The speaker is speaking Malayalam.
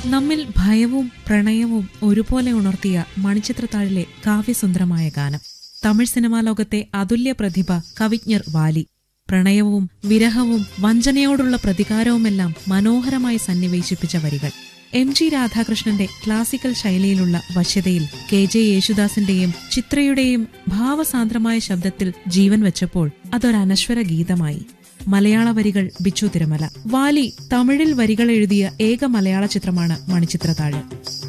നമ്മിൽ ഭയവും പ്രണയവും ഒരുപോലെ ഉണർത്തിയ മണിച്ചിത്രത്താഴിലെ കാവ്യസുന്ദരമായ ഗാനം തമിഴ് സിനിമാ ലോകത്തെ അതുല്യ പ്രതിഭ കവിജ്ഞർ വാലി പ്രണയവും വിരഹവും വഞ്ചനയോടുള്ള പ്രതികാരവുമെല്ലാം മനോഹരമായി സന്നിവേശിപ്പിച്ച വരികൾ എം ജി രാധാകൃഷ്ണന്റെ ക്ലാസിക്കൽ ശൈലിയിലുള്ള വശ്യതയിൽ കെ ജെ യേശുദാസിന്റെയും ചിത്രയുടെയും ഭാവസാന്ദ്രമായ ശബ്ദത്തിൽ ജീവൻ വെച്ചപ്പോൾ അതൊരനശ്വര ഗീതമായി മലയാള വരികൾ ബിച്ചു തിരുമല വാലി തമിഴിൽ വരികൾ എഴുതിയ ഏക മലയാള ചിത്രമാണ് മണിച്ചിത്രത്താഴ്